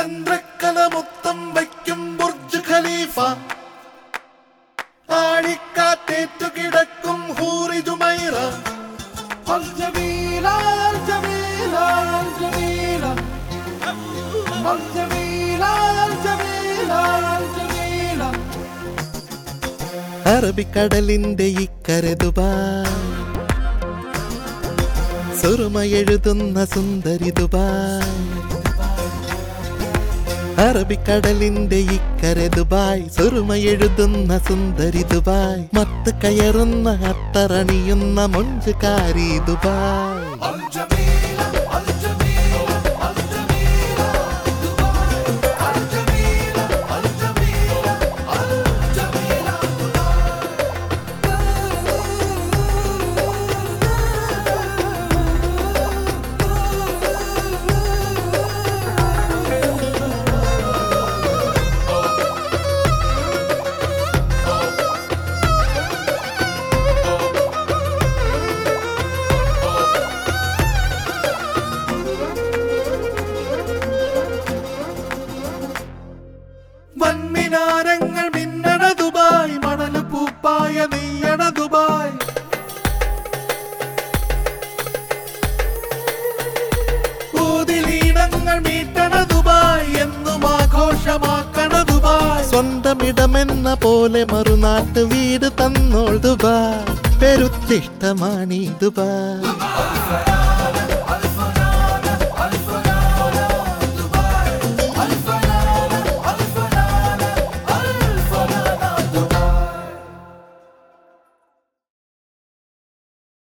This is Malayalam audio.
ചന്ദ്രക്കല മൊത്തം വയ്ക്കും ബുർജ് ഖലീഫ ആഴിക്കാറ്റേറ്റു കിടക്കും ഹൂറി ജുമൈറ الجميلة الجميلة الجميلة الجميلة الجميلة الجميلة അറബിക്കടലിന്റെ ഇക്കരെ ദുബായ് സുറുമയെഴുതുന്ന സുന്ദരി ദുബായ് അറബിക്കടലിന്റെ ഇക്കരെ ദുബായ് സുറുമയെഴുതുന്ന സുന്ദരി ദുബായ് മത്ത് കയറുന്ന അത്തറണിയുന്ന മൊഞ്ചുകാരി ദുബായ് الجميلة الجميلة الجميلة دبي الجميلة الجميلة الجميلة വൻമിനാരങ്ങൾ മിന്നണ ദുബായ് മണല് പൂപ്പായ നെയ്യണ ദുബായ് ഊതിലീണങ്ങൾ മീട്ടണ ദുബായ് എന്നും ആഘോഷമാക്കണ ദുബായ് സ്വന്തമിടമെന്ന പോലെ മറുനാട്ട് വീട് തന്നോൾ ദുബായ് പെരുത്തിഷ്ടമാണീ ദുബായ്